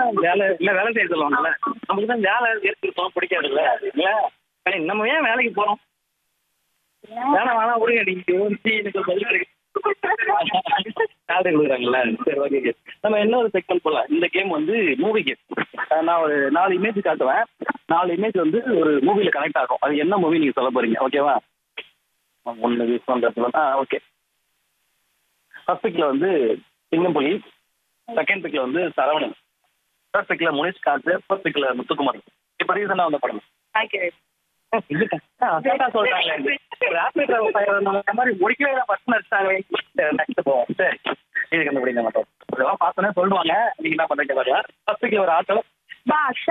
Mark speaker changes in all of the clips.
Speaker 1: வேலை இல்ல வேலை செய்ய சொல்லுவாங்கல்ல நமக்கு தான் வேலை ஏற்பிருப்போம் பிடிக்காதுல்ல இல்ல அண்ணே, நம்ம ஏன் வேலைக்கு போறோம் வேணாம் வேணாம் விடுங்க நீங்க யோசிச்சு எனக்கு ஒரு பதில் கிடைக்கும் சேலரி கொடுக்குறாங்கல்ல சரி ஓகே ஓகே நம்ம இன்னொரு செக்மெண்ட் போகலாம் இந்த கேம் வந்து மூவி கேம் நான் ஒரு நாலு இமேஜ் காட்டுவேன் நாலு இமேஜ் வந்து ஒரு மூவில கனெக்ட் ஆகும் அது என்ன மூவி நீங்க சொல்ல போறீங்க ஓகேவா ஒன்று யூஸ் பண்ணுறது ஆ ஓகே ஃபர்ஸ்ட் பிக்கில் வந்து சிங்கம்புலி செகண்ட் பிக்கில் வந்து சரவணன் தேர்ட் பிக்கில் முனிஷ் காத்து ஃபோர்த் பிக்கில் முத்துக்குமார் இப்போ ரீசனாக வந்த படம் சொல்றாங்களே ராபிட் அந்த மாதிரி முடிக்கவே தான் ஃபர்ஸ்ட் நடிச்சாங்க நெக்ஸ்ட் போவோம் சரி இது கண்டுபிடிங்க மட்டும் இதெல்லாம் பார்த்தோன்னே சொல்லுவாங்க நீங்க என்ன பண்றீங்க பாருங்க ஃபர்ஸ்ட் பிக்கில் ஒரு ஆட்டோ
Speaker 2: பாஷா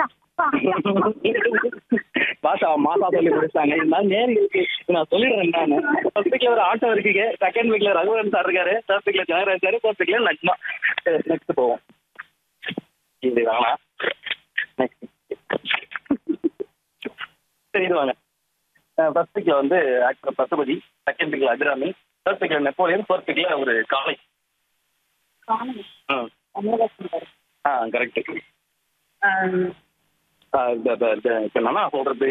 Speaker 1: பாஷா மாசா சொல்லி முடிச்சாங்க இருந்தாலும் நேரி இருக்கு நான் சொல்லிடுறேன் நான் ஃபர்ஸ்ட் வீக்ல ஒரு ஆட்டோ இருக்குங்க செகண்ட் வீக்ல ரகுவரன் சார் இருக்காரு தேர்ட் வீக்ல ஜெயராஜ் சார் ஃபோர்த் வீக்ல நக்மா நெக்ஸ்ட் போவோம் இது வேணாம் நெக்ஸ்ட் சரி இது வாங்க ஃபர்ஸ்ட் வீக்ல வந்து ஆக்டர் பசுபதி செகண்ட் வீக்ல அபிராமி தேர்ட் வீக்ல நெப்போலியன் ஃபோர்த் வீக்ல ஒரு காளை ம் ஆ கரெக்ட் இப்போ என்ன சொல்றது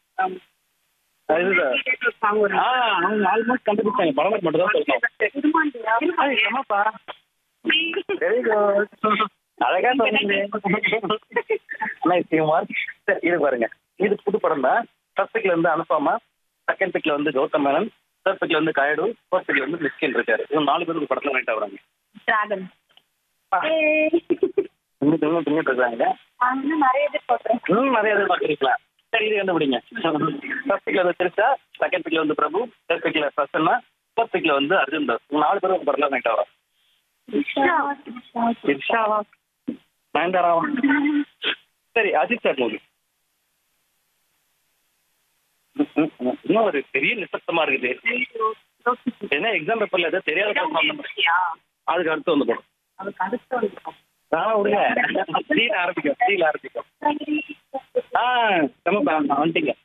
Speaker 1: இதுதான் ஆ அவங்க ஆல்மோஸ்ட் கண்டுபிடிச்சாங்க படம் மட்டும் தான் சொல்லணும் அது என்னப்பா வெரி குட் அழகா சொன்னீங்க நைஸ் மார்க் சரி இது பாருங்க இது புது படம் தான் ஃபர்ஸ்ட் பிக்ல வந்து அனுப்பாமா செகண்ட் பிக்ல வந்து கௌதம் மேனன் தேர்ட் பிக்ல வந்து கயடு ஃபோர்த் பிக்ல வந்து மிஸ்கின் இருக்காரு இவங்க நாலு பேருக்கு படத்துல நைட் ஆகுறாங்க
Speaker 2: டிராகன்
Speaker 1: இன்னும் இன்னும் திங்கிட்டு இருக்காங்க
Speaker 2: நிறைய பேர் போட்டுறேன்
Speaker 1: இன்னும் நிறைய எதிர்பார்க்குறீங்களா சரி இது கண்டுபிடிங்க ஃபர்ஸ்ட் பிக்ல வந்து திருச்சா செகண்ட் பிக்ல வந்து பிரபு தேர்ட் பிக்ல பிரசன்னா ஃபோர்த் பிக்ல வந்து அர்ஜுன் தாஸ் இவங்க நாலு பேரும் படத்துல நைட் ஆகிறோம் இர்ஷாவா நயன்தாராவா சரி அஜித் சார் மூவி இன்னும் ஒரு பெரிய நிசப்தமா இருக்குது என்ன எக்ஸாம் பேப்பர்ல ஏதோ தெரியாத question வந்தா- அதுக்கு அடுத்து வந்து போடும்
Speaker 2: அதுக்கு அடுத்து வந்து
Speaker 1: நான் விடுங்க ஸ்டீல் ஆரம்பிக்கும் ஸ்டீல் ஆரம்பிக்கும் ஆ நம்ம பா- வந்துட்டீங்க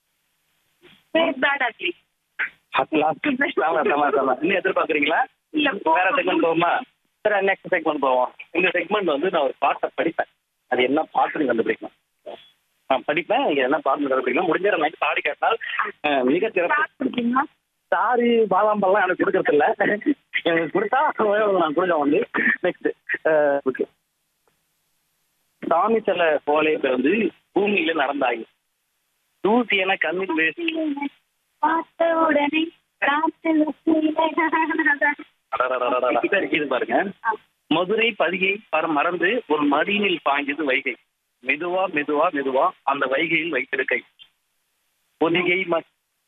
Speaker 2: பேட் அட்லி
Speaker 1: லாஸ்ட் ஆமா ஆமா ஆமா இன்னும் எதிர்பார்க்குறீங்களா
Speaker 2: இல்ல,
Speaker 1: வேற செக்மெண்ட் போவோமா சரி நெக்ஸ்ட் செக்மெண்ட் போவோம் இந்த செக்மெண்ட் வந்து நான் ஒரு பாட்டை படிப்பேன் அது என்ன பாட்டுன்னு கண்டுபிடிக்கணும் நான் படிப்பேன் நீங்க என்ன பாட்டுன்னு கண்டுபிடிக்கணும் முடிஞ்ச நைட் பாடி கேட்டால் அஹ், மிக சிறப்பு
Speaker 2: பிடிக்குமா
Speaker 1: சாரி பாதாம் பழம் எனக்கு கொடுக்கறது இல்ல எனக்கு கொடுத்தா நான் கொடுக்க வந்து நெக்ஸ்ட் ஓகே சாமி சில போலே பிறந்து பூமியில நடந்தாகி தூசி என கண்ணில் வேசி
Speaker 2: பார்த்த உடனே காத்துல
Speaker 1: அடடடடடடா. சரி இது பாருங்க மதுரை பதிகை பர- மறந்து ஒரு மடியினில் பாய்ந்தது வைகை மெதுவா மெதுவா மெதுவா அந்த வைகையில் வைத்திருக்கை பொதிகை ம-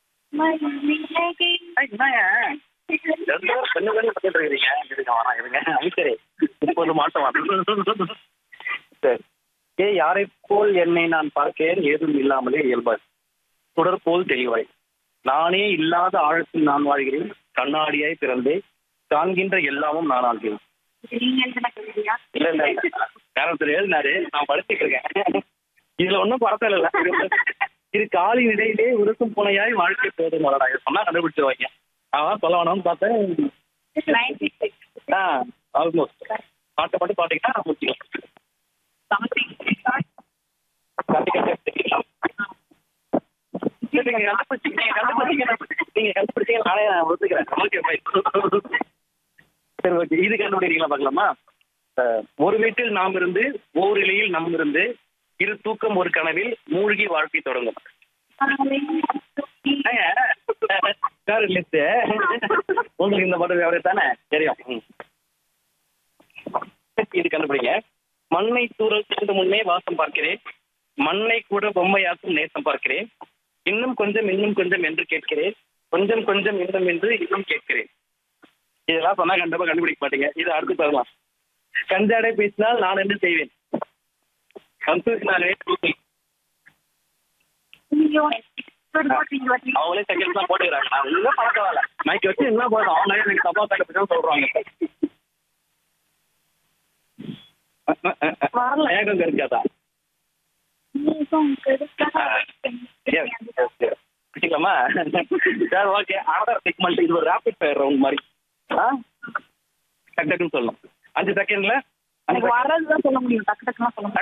Speaker 1: ஐய், என்னங்க? ரெண்டு பேரும் கொஞ்சம் கொஞ்சம் பண்ணிட்டு இருக்கிறீங்க இருங்க வேணாம் இருங்க அமைச்சரே இப்போது மாட்டோம் சரி ஏ யாரை போல் என்னை நான் பார்க்கிறேன் ஏதும் இல்லாமலே இயல்பாய் சுடர் போல் தெளிவாய் நானே இல்லாத ஆழத்தில் நான் வாழ்கிறேன் கண்ணாடியாய் பிறந்தே காண்கின்ற எல்லாமும் நான் ஆகிறேன்
Speaker 2: நீங்க என்ன கேக்குறீங்க
Speaker 1: இல்ல இல்ல இல்ல யாரும் தெரியாது நான் படிச்சுட்டு இருக்கேன் இதுல ஒன்றும் படத்தில் இல்ல இது காலி இடையிலே உருக்கும் புனையாய் வாழ்க்கை போதும் வரடா இதை சொன்னா கண்டுபிடிச்சிருவாங்க அதான் சொல்ல வேணாம்னு பார்த்தேன்
Speaker 2: நைன்டி சிக்ஸ்
Speaker 1: ஆ ஆல்மோஸ்ட் பாட்டை மட்டும் பாத்தீங்கன்னா முடிச்சுக்கலாம் சரி, நீங்க கண்டுபிடிச்சீங்க, நீங்க கண்டுபிடிச்சீங்க, நீங்க கண்டுபிடிச்சீங்க, நானே நான் ஒத்துக்கிறேன். Okay, fine. சரி ஓகே இது கண்டுபிடிக்கிறீங்களா பார்க்கலாமா அஹ், ஒரு வீட்டில் நாம் இருந்து ஓரிலையில் நம் இருந்து இரு தூக்கம் ஒரு கனவில் மூழ்கி வாழ்க்கை தொடங்கும் வேற லிஸ்ட் உங்களுக்கு இந்த படம் எவ்வளவு தானே தெரியும் ம். இது கண்டுபிடிங்க மண்ணை தூரல் சென்று முன்னே வாசம் பார்க்கிறேன் மண்ணை கூட பொம்மையாக்கும் நேசம் பார்க்கிறேன் இன்னும் கொஞ்சம் இன்னும் கொஞ்சம் என்று கேட்கிறேன் கொஞ்சம் கொஞ்சம் இன்னும் என்று இன்னும் கேட்கிறேன் இதெல்லாம் சொன்னா கண்டிப்பா கண்டுபிடிக்க மாட்டீங்க இது அடுத்து தரலாம் கஞ்சாடை பேசினால் நான் என்ன செய்வேன் கன்ஃபியூஷனாகவே அவங்களே செகண்ட் தான் போட்டுக்கிறாங்க நான் ஒன்றும் பழக்கம் வரல மைக் வச்சு என்ன போதும் அவங்க எனக்கு தப்பா கண்டுபிடிச்சா சொல்றாங்க வரல ஏகம் கருக்காதா பிடிக்கலாமா சரி ஓகே ஆர்டர் செக்மெண்ட் இது ஒரு ரேபிட் ஃபயர் ரவுண்ட் மாதிரி ஆ டக்கு டக்குன்னு சொல்லணும் அஞ்சு செகண்ட்ல
Speaker 2: எனக்கு வர்றதுதான் சொல்ல முடியும் டக்கு டக்குலாம் சொல்ல முடியும்